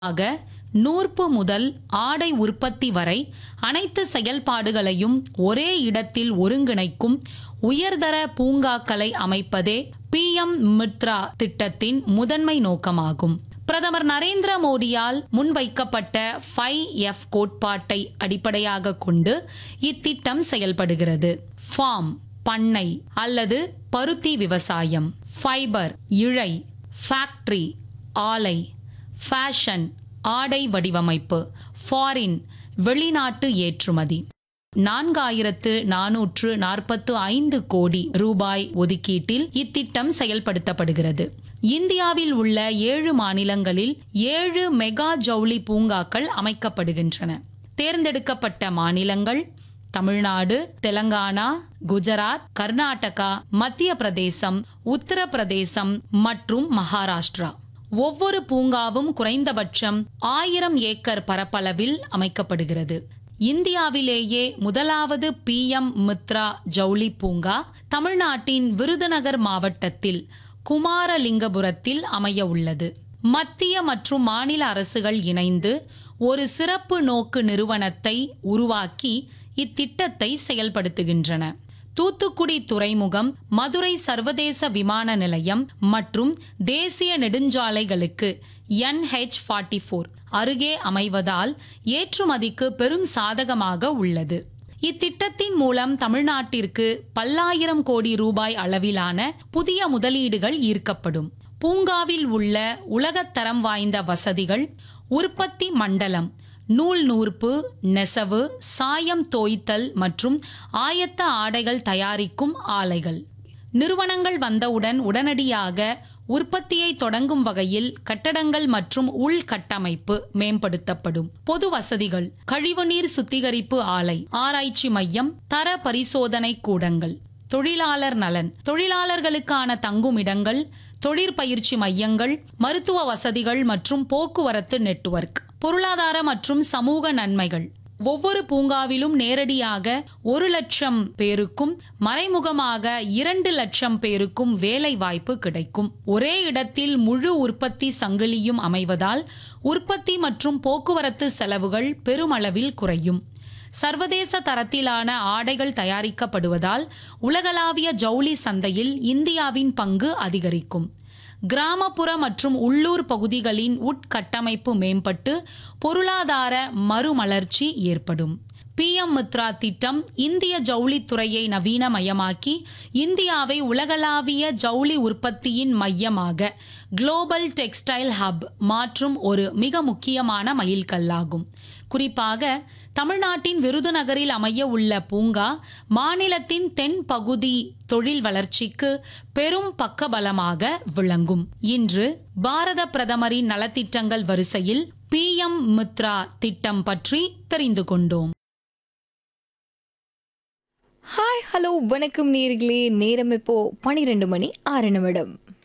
ஆக நூற்பு முதல் ஆடை உற்பத்தி வரை அனைத்து செயல்பாடுகளையும் ஒரே இடத்தில் ஒருங்கிணைக்கும் உயர்தர பூங்காக்களை அமைப்பதே பிஎம் மித்ரா திட்டத்தின் முதன்மை நோக்கமாகும் பிரதமர் நரேந்திர மோடியால் முன்வைக்கப்பட்ட ஃபைவ் எஃப் கோட்பாட்டை அடிப்படையாக கொண்டு இத்திட்டம் செயல்படுகிறது ஃபார்ம் பண்ணை அல்லது பருத்தி விவசாயம் ஃபைபர் இழை ஃபேக்டரி ஆலை ஃபேஷன் ஆடை வடிவமைப்பு ஃபாரின் வெளிநாட்டு ஏற்றுமதி நான்காயிரத்து நானூற்று நாற்பத்து ஐந்து கோடி ரூபாய் ஒதுக்கீட்டில் இத்திட்டம் செயல்படுத்தப்படுகிறது இந்தியாவில் உள்ள ஏழு மாநிலங்களில் ஏழு மெகா ஜவுளி பூங்காக்கள் அமைக்கப்படுகின்றன தேர்ந்தெடுக்கப்பட்ட மாநிலங்கள் தமிழ்நாடு தெலங்கானா குஜராத் கர்நாடகா மத்திய பிரதேசம் உத்தரப்பிரதேசம் மற்றும் மகாராஷ்டிரா ஒவ்வொரு பூங்காவும் குறைந்தபட்சம் ஆயிரம் ஏக்கர் பரப்பளவில் அமைக்கப்படுகிறது இந்தியாவிலேயே முதலாவது பிஎம் மித்ரா ஜவுளி பூங்கா தமிழ்நாட்டின் விருதுநகர் மாவட்டத்தில் குமாரலிங்கபுரத்தில் அமைய உள்ளது மத்திய மற்றும் மாநில அரசுகள் இணைந்து ஒரு சிறப்பு நோக்கு நிறுவனத்தை உருவாக்கி இத்திட்டத்தை செயல்படுத்துகின்றன தூத்துக்குடி துறைமுகம் மதுரை சர்வதேச விமான நிலையம் மற்றும் தேசிய நெடுஞ்சாலைகளுக்கு NH ஃபார்ட்டி ஃபோர் அருகே அமைவதால் ஏற்றுமதிக்கு பெரும் சாதகமாக உள்ளது இத்திட்டத்தின் மூலம் தமிழ்நாட்டிற்கு பல்லாயிரம் கோடி ரூபாய் அளவிலான புதிய முதலீடுகள் ஈர்க்கப்படும் பூங்காவில் உள்ள உலகத்தரம் வாய்ந்த வசதிகள் உற்பத்தி மண்டலம் நூல் நூற்பு நெசவு சாயம் தோய்த்தல் மற்றும் ஆயத்த ஆடைகள் தயாரிக்கும் ஆலைகள் நிறுவனங்கள் வந்தவுடன் உடனடியாக உற்பத்தியை தொடங்கும் வகையில் கட்டடங்கள் மற்றும் உள்கட்டமைப்பு மேம்படுத்தப்படும் பொது வசதிகள் கழிவுநீர் சுத்திகரிப்பு ஆலை ஆராய்ச்சி மையம் தர பரிசோதனை கூடங்கள் தொழிலாளர் நலன் தொழிலாளர்களுக்கான தங்குமிடங்கள் தொழிற்பயிற்சி மையங்கள் மருத்துவ வசதிகள் மற்றும் போக்குவரத்து நெட்வொர்க் பொருளாதார மற்றும் சமூக நன்மைகள் ஒவ்வொரு பூங்காவிலும் நேரடியாக ஒரு லட்சம் பேருக்கும் மறைமுகமாக இரண்டு லட்சம் பேருக்கும் வேலை வாய்ப்பு கிடைக்கும் ஒரே இடத்தில் முழு உற்பத்தி சங்கிலியும் அமைவதால் உற்பத்தி மற்றும் போக்குவரத்து செலவுகள் பெருமளவில் குறையும் சர்வதேச தரத்திலான ஆடைகள் தயாரிக்கப்படுவதால் உலகளாவிய ஜவுளி சந்தையில் இந்தியாவின் பங்கு அதிகரிக்கும் கிராமப்புற மற்றும் உள்ளூர் பகுதிகளின் உட்கட்டமைப்பு மேம்பட்டு பொருளாதார மறுமலர்ச்சி ஏற்படும் பிஎம் மித்ரா திட்டம் இந்திய ஜவுளித்துறையை நவீனமயமாக்கி இந்தியாவை உலகளாவிய ஜவுளி உற்பத்தியின் மையமாக குளோபல் டெக்ஸ்டைல் ஹப் மாற்றும் ஒரு மிக முக்கியமான மைல்கல்லாகும் குறிப்பாக தமிழ்நாட்டின் விருதுநகரில் அமைய உள்ள பூங்கா மாநிலத்தின் தென் பகுதி தொழில் வளர்ச்சிக்கு பெரும் பக்கபலமாக விளங்கும் இன்று பாரத பிரதமரின் நலத்திட்டங்கள் வரிசையில் பிஎம் மித்ரா திட்டம் பற்றி தெரிந்து கொண்டோம் ஹாய் ஹலோ வணக்கம் நேர்களே நேரம் இப்போ பனிரெண்டு மணி ஆறு நிமிடம்